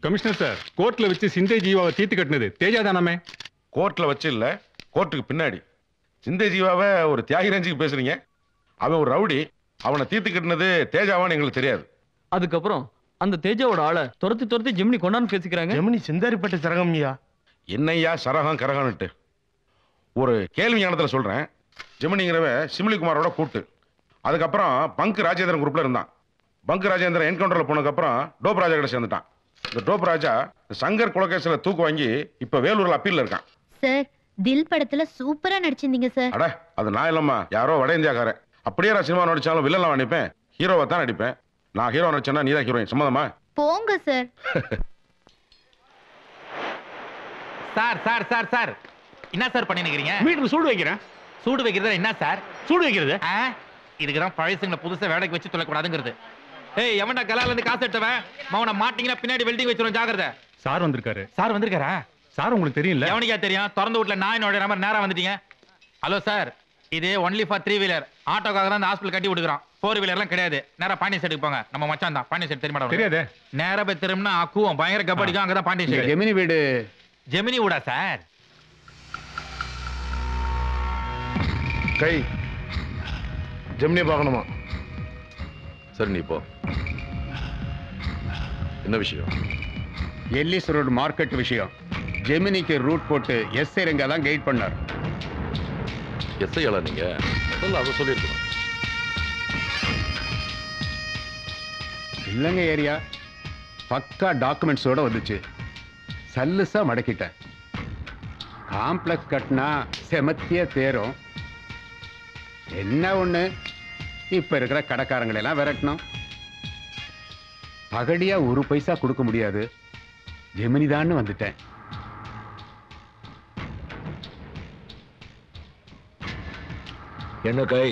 Commissioner sir கோர்ட்ல வச்சு சிந்தை ஜீவாவை தீர்த்து கட்டினது தேஜா தானாமே கோர்ட்ல வச்சு இல்ல கோர்ட்டுக்கு பின்னாடி சிந்தை ஜீவாவை ஒரு தியாகி ரேஞ்சுக்கு பேசுறீங்க அவன் ஒரு ரவுடி அவனை தீர்த்து கட்டினது தேஜாவான்னு எங்களுக்கு தெரியாது அதுக்கப்புறம் அந்த தேஜாவோட ஆளை துரத்தி துரத்தி ஜெமினி கொண்டாந்து பேசிக்கிறாங்க ஜெமினி சிந்தாரிப்பட்ட சரகம்யா என்னய்யா சரகம் கரகம்னுட்டு ஒரு கேள்வி ஞானத்தில் சொல்றேன் ஜெமினிங்கிறவ சிமிலிகுமாரோட கூட்டு அதுக்கப்புறம் பங்க் ராஜேந்திரன் குரூப்ல இருந்தான் பங்க் ராஜேந்திரன் என்கவுண்டர்ல போனதுக்கப்புறம் டோப் ராஜா கிட்ட சேர்ந்துட்டான் இந்த டோப் ராஜா சங்கர் குலகேசில் தூக்கு வாங்கி இப்ப வேலூர்ல அப்பீல்ல இருக்கான் சார் தில் படத்துல சூப்பரா நடிச்சிருந்தீங்க சார் அட அது நான் இல்லம்மா யாரோ வட இந்தியாக்காரன் அப்படியே நான் சினிமா நடிச்சாலும் வில்லலாம் நடிப்பேன் ஹீரோவை தான் நடிப்பேன் நான் ஹீரோ நடிச்சேன்னா நீ தான் ஹீரோயின் சம்மதமா போங்க sir sir sir sir sir என்ன சார் பண்ணிருக்கீங்க மீட்டர் சூடு வைக்கிறேன் சூடு வைக்கிறது என்ன சார் சூடு வைக்கிறது ஆ? இதுக்குதான் பழசுங்களை புதுசா வேலைக்கு வச்சு தொலைக்கூடாதுங்கிறது ஏய் எவன்டா கலால இருந்து காசு எடுத்தவன் மவனை மாட்டீங்கன்னா பின்னாடி வெல்டிங் வச்சிரும் ஜாக்கிரதை சார் வந்திருக்காரு சார் வந்திருக்காரா சார் உங்களுக்கு தெரியல எவனுக்கா தெரியும் திறந்து வீட்டுல நாய் நோட நம்பர் நேரா வந்துட்டீங்க ஹலோ சார் இது ஒன்லி ஃபார் த்ரீ வீலர் ஆட்டோக்காக தான் இந்த ஹாஸ்பிட்டல் கட்டி விடுக்கிறோம் ஃபோர் வீலர்லாம் கிடையாது நேரா பாண்டிய சைடுக்கு போங்க நம்ம மச்சான் தான் பாண்டிய சைடு தெரியுமா தெரியாதே நேரா போய் திரும்பினா அக்குவோம் பயங்கர கபடிக்கும் அங்கதான் பாண்டிய சைடு ஜெமினி வீடு ஜெமினி விடா சார் கை ஜெமினியை பார்க்கணுமா சரி நீ போ என்ன விஷயம் எல்லிஸ் ரோடு மார்க்கெட் விஷயம் ஜெமினிக்கு ரூட் போட்டு எஸ் ரங்க தான் கைட் பண்ணார் எஸ்ஐயாளா நீங்க சொல்ல அதை சொல்லியிருக்கணும் இல்லைங்க ஏரியா பக்கா டாக்குமெண்ட்ஸோட வந்துச்சு சல்லுசா மடக்கிட்டேன் காம்ப்ளெக்ஸ் கட்டினா செமத்திய தேரும் என்ன ஒண்ணு இப்ப இருக்கிற கடைக்காரங்களை எல்லாம் விரட்டணும் பகடியா ஒரு பைசா கொடுக்க முடியாது ஜெமினிதான்னு வந்துட்டேன் என்ன கை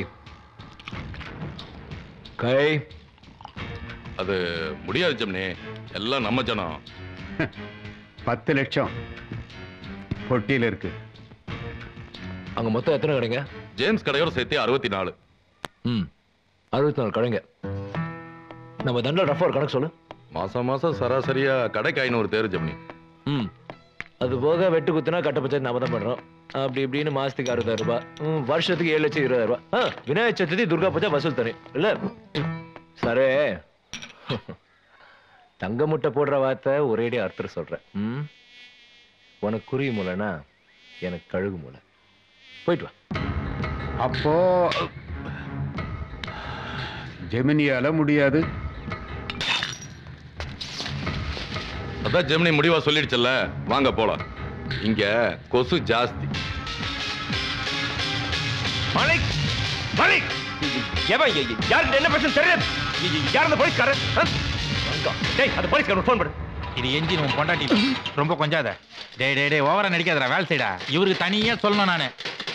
கை அது முடியாது ஜெமினி எல்லாம் நம்ம ஜனம் பத்து லட்சம் பொட்டியில் இருக்கு அங்க மொத்தம் எத்தனை கடைங்க ஜேம்ஸ் கடையோட சேர்த்து அறுபத்தி நாலு ம் அறுபத்தி நாலு கடைங்க நம்ம தண்டில் ரஃபா ஒரு கணக்கு சொல்லு மாசம் மாசம் சராசரியா கடைக்கு ஐநூறு தேர் ஜெமினி ம் அது போக வெட்டு குத்துனா கட்ட பட்சம் நாம தான் பண்றோம் அப்படி இப்படின்னு மாசத்துக்கு அறுபதாயிரம் ரூபாய் ம், வருஷத்துக்கு ஏழு லட்சம் இருபதாயிரம் ரூபாய் ஆ, விநாயகர் சதுர்த்தி துர்கா பூஜா வசூல் தனி இல்ல சரே தங்க முட்டை போடுற வார்த்தை ஒரேடி அர்த்தம் சொல்றேன் ம் உனக்கு குறி மூலைனா எனக்கு கழுகு மூலை போயிட்டு வா அப்போ ஜெமினியால முடியாது அதான் ஜெமினி முடிவா சொல்லிடுச்சல்ல வாங்க போலாம் இங்க கொசு ஜாஸ்தி மாலிக் மாலிக் எவன் எ- எ- யாருக்கு என்ன பிரச்சனை தெரியாது எ- எ- யார் அந்த போலீஸ்காரன் ஆ? டேய் அந்த போலீஸ்காரன் ஃபோன் பண்ணு இது என்ஜின் உன் பொண்டாட்டி ரொம்ப கொஞ்சாத டேய் டேய் டேய் ஓவரா நடிக்காதடா வேலை செய்டா இவருக்கு தனியா சொல்லணும் நானு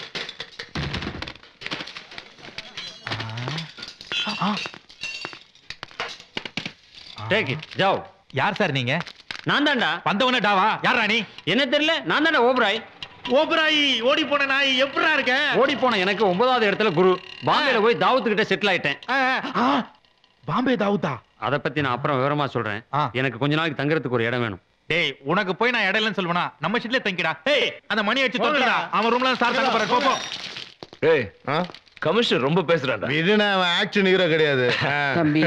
டேக் இட் ஜாவ் யார் சார் நீங்க நான் தான்டா வந்தவன டாவா யார் ராணி என்ன தெரியல நான் தான்டா ஓபராய் ஓபராயி ஓடி போன நாய் எப்படா இருக்க ஓடி போன எனக்கு ஒன்பதாவது இடத்துல குரு பாம்பேல போய் தாவத்து கிட்ட செட்டில் ஆயிட்டேன் பாம்பே தாவுதா அத பத்தி நான் அப்புறம் விவரமா சொல்றேன் ஆ. எனக்கு கொஞ்ச நாளைக்கு தங்குறதுக்கு ஒரு இடம் வேணும் டேய் உனக்கு போய் நான் இடையிலன்னு சொல்லுவேனா நம்ம ஷீட்ல தங்கிடா டேய் அந்த மணி அடிச்சு தொலைடா அவன் ரூம்ல சார் தங்க போற கோபம் ஏய் கமிஷனர் ரொம்ப பேசுறான்டா விடுன அவன் ஆக்ஷன் ஹீரோ கிடையாது தம்பி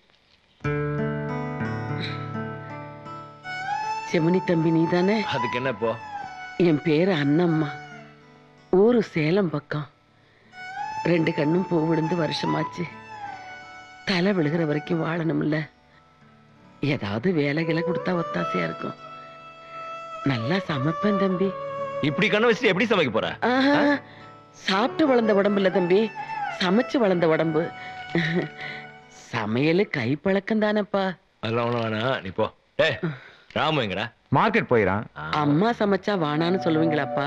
செமனி தம்பி நீதானே அதுக்கு என்ன இப்போ என் பேரு அண்ணம்மா ஊரு சேலம் பக்கம் ரெண்டு கண்ணும் பூ விழுந்து வருஷமாச்சு தலை விழுகிற வரைக்கும் வாழணும்ல ஏதாவது வேலைகளை கொடுத்தா ஒத்தாசையா இருக்கும் நல்லா சமைப்பேன் தம்பி இப்படி கண்ணை வச்சுட்டு எப்படி சமைக்க போற ஆஹா, சாப்பிட்டு வளர்ந்த உடம்பு இல்ல தம்பி சமைச்சு வளர்ந்த உடம்பு சமையலு கைப்பழக்கம் தானேப்பா அதெல்லாம் ஒண்ணும் வேணாம் நீ போ ஏய் ராமு எங்கடா மார்க்கெட் போயிடான் அம்மா சமைச்சா வானான்னு சொல்லுவீங்களாப்பா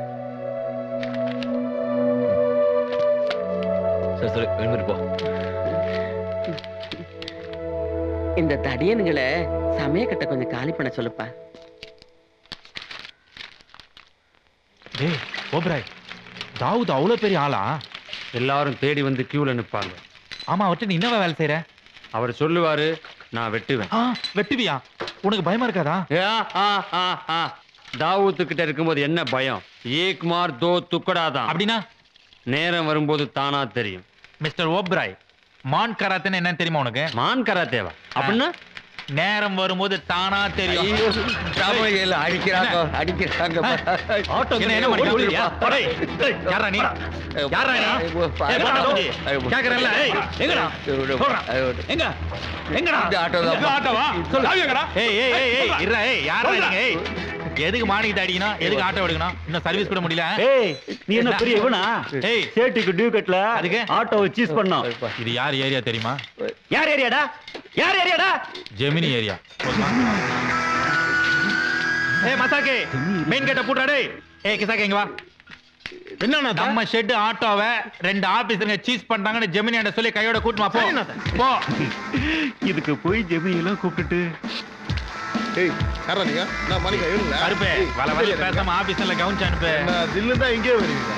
சரி சரி எழுந்துட்டு போ இந்த தடியனுங்களை சமயக்கட்டை கொஞ்சம் காலி பண்ண சொல்லுப்பா டேய் ஓப்ராய் தாவூத் அவ்வளவு பெரிய ஆளா எல்லாரும் தேடி வந்து கியூல நிப்பாங்க ஆமா அவர்கிட்ட நீ என்னவா வேலை செய்யற அவர் சொல்லுவாரு நான் வெட்டுவேன் ஆ வெட்டுவியா உனக்கு பயமா இருக்காதா தாவூத்து கிட்ட இருக்கும்போது என்ன பயம் ஏக் மார் தோ துக்கடா தான் அப்படின்னா நேரம் வரும்போது தானா தெரியும் மிஸ்டர் ஓப்ராய் மான் கராத்தேன்னு என்னன்னு தெரியுமா உனக்கு மான் கராத்தேவா அப்படின்னா நேரம் வரும்போது தானா தெரியும் அடிக்கிறாங்க அடிக்கிறாங்க ஆட்டோ என்ன என்ன பண்ணி கவனிக்கிறியா? போடா, ஏய். ஏய், யார்றா நீ யார்ரா நீ ஏய், போடா, தம்பி. கேக்குறேன்ல, ஏய், எங்கடா சொல்றா. எங்க எங்கடா எங்க ஆட்டோவா சொல்லு எங்கடா ஏய் ஏய் ஏய் ஏய் இருடா ஏய் யாரா நீங்க ஏய் எதுக்கு மானிக்கிட்ட அடிக்கணும் எதுக்கு ஆட்டோ எடுக்கணும் இன்னும் சர்வீஸ் கூட முடியல ஏய் நீ என்ன பெரிய இவனா ஏய் சேட்டுக்கு டியூ கட்டல அதுக்கு? ஆட்டோவை சீஸ் பண்ணோம் இது யார் ஏரியா தெரியுமா யார் ஏரியாடா யார் ஏரியாடா ஜெமினி ஏரியா ஏய் மசாக்கே மெயின் கேட்ட பூட்டா டேய் ஏய் கிசாக்கே இங்க வா என்னண்ணா நம்ம ஷெட் ஆட்டோவை ரெண்டு ஆபீசருங்க சீஸ் பண்றாங்கன்னு ஜெமினி சொல்லி கையோட கூட்டுமா போ போ இதுக்கு போய் ஜெமினி எல்லாம் கூப்பிட்டுட்டு ஏய் யாரா நீங்க நான் மணிக்கா இவங்களா கருப்பே வல வல பேசாம ஆபீஸ்ல கவுன்ஸ் அனுப்பு நான் தில்லு தான் இங்கே வருவீங்க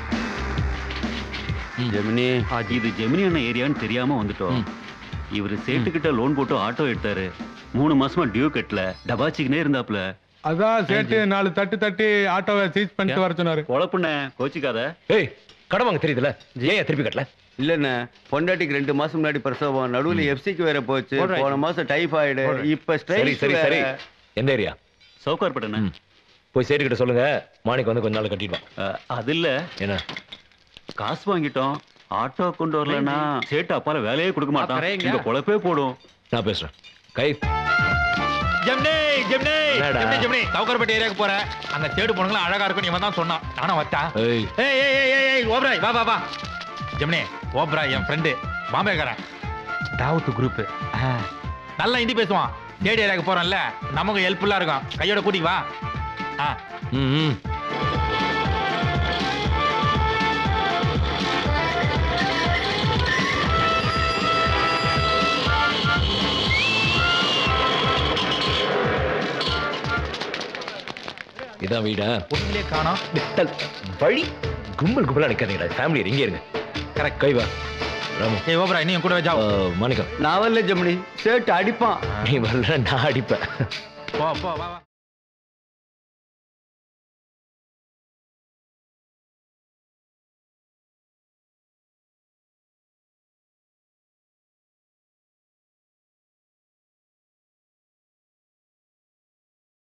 ஜெமினி இது ஜெமினி அண்ணன் ஏரியான்னு தெரியாம வந்துட்டோம் இவரு சேட்டுக்கிட்ட லோன் போட்டு ஆட்டோ எடுத்தாரு மூணு மாசமா டியூ கட்டல டபாச்சிக்கினே இருந்தாப்ல அதான் சேட்டு நாலு தட்டு தட்டி ஆட்டோவை சீஸ் பண்ணிட்டு வர சொன்னாரு குழப்புன கோச்சிக்காத ஏய் கடன் வாங்க தெரியுதுல ஏன் திருப்பி கட்டல இல்லண்ணே பொண்டாட்டிக்கு ரெண்டு மாசம் முன்னாடி பிரசவம் நடுவுல எஃப்சிக்கு வேற போச்சு Alright. போன மாசம் டைஃபாய்டு இப்ப சரி ஸ்ட்ரைக் சரி சரி எந்த ஏரியா சவுக்கார்பட்டண்ணே போய் சேட்டு கிட்ட சொல்லுங்க மாணிக்கு வந்து கொஞ்ச நாள் கட்டிடுவான் அது இல்ல என்ன காசு வாங்கிட்டோம் ஆட்டோ கொண்டு வரலன்னா சேட்டு அப்பால வேலையே கொடுக்க மாட்டான் அக்கறைங்க. இந்த பொழப்பே போடும் நான் பேசுறேன் கை ஜெமினி ஜெமினி என்னடா? ஜெமினி ஜெமினி சவுக்கர்பேட்டை ஏரியாக்கு போற அங்க தேடு பொண்ணுங்களா அழகா இருக்கும் இவன் தான் சொன்னான் நானும் வச்சான் ஏய் ஏய் ஏய் ஏய் ஏய் ஏய் ஓப்ராய் வா வா வா ஜெமினி ஓப்ராய் என் ஃப்ரெண்டு பாம்பேக்காரன் தாவூத் குரூப் நல்லா ஹிந்தி பேசுவான் தேடி ஏரியாக்கு போறோம்ல நமக்கு ஹெல்ப்ஃபுல்லா இருக்கும் கையோட கூட்டி வா ஆ ம் ம். இதான் வீடா ஒண்ணுலயே காணோம் விட்டல் வழி கும்பல் கும்பலா நிக்காதீங்கடா ஃபேமிலி இங்கே இருங்க கரெக்ட் கை வா ராமு ஏய் ஓப்ராய் நீ என் கூட வச்சா மாணிக்கம் நான் வரல ஜெமினி சேட்டு அடிப்பான் நீ வரல நான் அடிப்பேன் போ போ வா வா